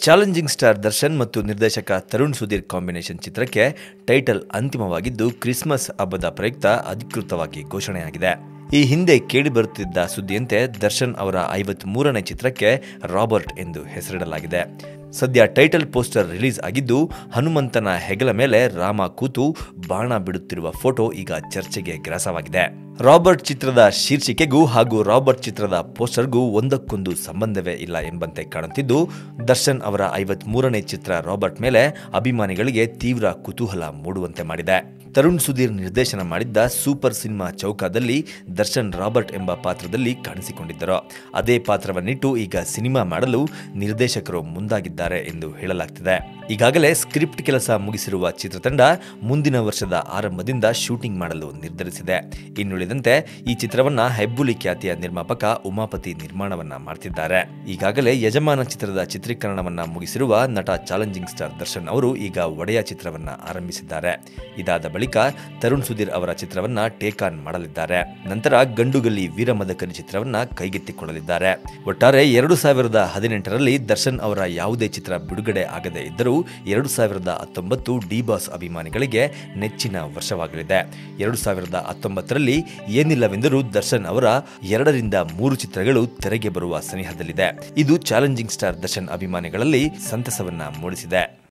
challenging star Darshan ಮತ್ತು ನಿರ್ದೇಶಕ Tarun Sudhir combination ಚಿತ್ರಕ್ಕೆ ಟೈಟಲ್ ಅಂತಿಮವಾಗಿದ್ದು ಕ್ರಿಸ್ಮಸ್ ಹಬ್ಬದ ಪ್ರಯುಕ್ತ ಅಧಿಕೃತವಾಗಿ ಘೋಷಣೆಯಾಗಿದೆ ಈ ಹಿಂದೆ ಕೇಳಿಬರುತ್ತಿದ್ದ ಸುದ್ದಿಯಂತೆ ದರ್ಶನ್ ಅವರ ಐವತ್ತ್ ಮೂರನೇ ಚಿತ್ರಕ್ಕೆ ರಾಬರ್ಟ್ ಎಂದು ಹೆಸರಿಡಲಾಗಿದೆ ಸದ್ಯ ಟೈಟಲ್ ಪೋಸ್ಟರ್ ರಿಲೀಸ್ ಆಗಿದ್ದು ಹನುಮಂತನ ಹೆಗಲ ಮೇಲೆ ರಾಮ ಕೂತು ಬಾಣ ಬಿಡುತ್ತಿರುವ ಫೋಟೋ ಈಗ ಚರ್ಚೆಗೆ ಗ್ರಾಸವಾಗಿದೆ ರಾಬರ್ಟ್ ಚಿತ್ರದ ಶೀರ್ಷಿಕೆಗೂ ಹಾಗೂ ರಾಬರ್ಟ್ ಚಿತ್ರದ ಪೋಸ್ಟರ್ಗೂ ಒಂದಕ್ಕೊಂದು ಸಂಬಂಧವೇ ಇಲ್ಲ ಎಂಬಂತೆ ಕಾಣುತ್ತಿದ್ದು ದರ್ಶನ್ ಅವರ ಐವತ್ತ್ ಮೂರನೇ ಚಿತ್ರ ರಾಬರ್ಟ್ ಮೇಲೆ ಅಭಿಮಾನಿಗಳಿಗೆ ತೀವ್ರ ಕುತೂಹಲ ಮೂಡುವಂತೆ ಮಾಡಿದೆ ತರುಣ್ ಸುಧೀರ್ ನಿರ್ದೇಶನ ಮಾಡಿದ್ದ ಸೂಪರ್ ಸಿನಿಮಾ ಚೌಕಾದಲ್ಲಿ ದರ್ಶನ್ ರಾಬರ್ಟ್ ಎಂಬ ಪಾತ್ರದಲ್ಲಿ ಕಾಣಿಸಿಕೊಂಡಿದ್ದರು ಅದೇ ಪಾತ್ರವನ್ನಿಟ್ಟು ಈಗ ಸಿನಿಮಾ ಮಾಡಲು ನಿರ್ದೇಶಕರು ಮುಂದಾಗಿದ್ದಾರೆ ಎಂದು ಹೇಳಲಾಗ್ತಿದೆ ಈಗಾಗಲೇ ಸ್ಕ್ರಿಪ್ಟ್ ಕೆಲಸ ಮುಗಿಸಿರುವ ಚಿತ್ರತಂಡ ಮುಂದಿನ ವರ್ಷದ ಆರಂಭದಿಂದ ಶೂಟಿಂಗ್ ಮಾಡಲು ನಿರ್ಧರಿಸಿದೆ ಇನ್ನುಳಿದಂತೆ ಈ ಚಿತ್ರವನ್ನ ಹೆಬ್ಬುಲಿ ಖ್ಯಾತಿಯ ನಿರ್ಮಾಪಕ ಉಮಾಪತಿ ನಿರ್ಮಾಣವನ್ನ ಮಾಡ್ತಿದ್ದಾರೆ ಈಗಾಗಲೇ ಯಜಮಾನ ಚಿತ್ರದ ಚಿತ್ರೀಕರಣವನ್ನ ಮುಗಿಸಿರುವ ನಟ ಚಾಲೆಂಜಿಂಗ್ ಸ್ಟಾರ್ ದರ್ಶನ್ ಅವರು ಈಗ ಒಡೆಯ ಚಿತ್ರವನ್ನ ಆರಂಭಿಸಿದ್ದಾರೆ ಇದಾದ ಬಳಿಕ ತರುಣ್ ಸುಧೀರ್ ಅವರ ಚಿತ್ರವನ್ನ ಟೇಕ್ ಆನ್ ಮಾಡಲಿದ್ದಾರೆ ನಂತರ ಗಂಡುಗಲ್ಲಿ ವೀರಮದಕರಿ ಚಿತ್ರವನ್ನ ಕೈಗೆತ್ತಿಕೊಳ್ಳಲಿದ್ದಾರೆ ಒಟ್ಟಾರೆ ಎರಡು ಸಾವಿರದ ಹದಿನೆಂಟರಲ್ಲಿ ದರ್ಶನ್ ಅವರ ಯಾವುದೇ ಚಿತ್ರ ಬಿಡುಗಡೆ ಆಗದೇ ಇದ್ದರೂ ಎರಡು ಸಾವಿರದ ಹತ್ತೊಂಬತ್ತು ಡಿ ಬಾಸ್ ಅಭಿಮಾನಿಗಳಿಗೆ ನೆಚ್ಚಿನ ವರ್ಷವಾಗಲಿದೆ ಎರಡು ಸಾವಿರದ ಹತ್ತೊಂಬತ್ತರಲ್ಲಿ ಏನಿಲ್ಲವೆಂದರೂ ದರ್ಶನ್ ಅವರ ಎರಡರಿಂದ ಮೂರು ಚಿತ್ರಗಳು ತೆರೆಗೆ ಬರುವ ಸನಿಹದಲ್ಲಿದೆ ಇದು ಚಾಲೆಂಜಿಂಗ್ ಸ್ಟಾರ್ ದರ್ಶನ್ ಅಭಿಮಾನಿಗಳಲ್ಲಿ ಸಂತಸವನ್ನ ಮೂಡಿಸಿದೆ